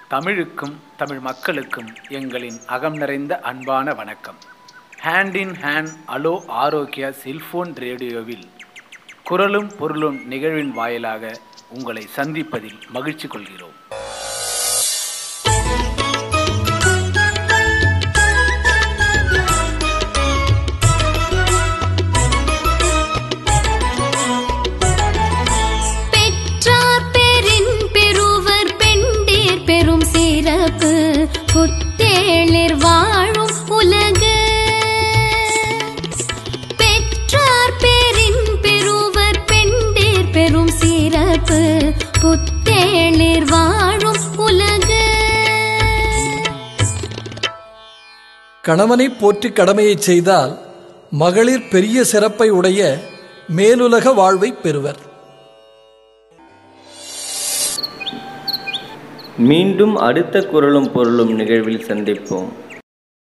தமிழுக்கும் தமிழ் மக்களுக்கும் எங்களின் அகம் நிறைந்த அன்பான வணக்கம் hand in hand hello Arogya cellphone ரேடியோவில் குரலும் பொருளும் நிகழ்வின் வாயிலாக உங்களை சந்திப்பதில் மகிழ்ச்சி கொள்கிறோம் பெற்றார் பெரின் பெறுவர் பெண்டேர் பெரும் சிறப்பு புத்தேளிர் வாழும் உலகு பெற்றார் பெரின் பெறுவர் பெண்டேர் பெரும் சிறப்பு புத்தேளிர் வாழும் உலகு கணவனை போற்றி கடமையைச் செய்தால் மகளிர் பெரிய சிறப்பை உடைய மேலுலக வாழ்வைப் பெறுவர் மீண்டும் அடுத்த குரலும் பொருளும் நிகழ்வில் சந்திப்போம்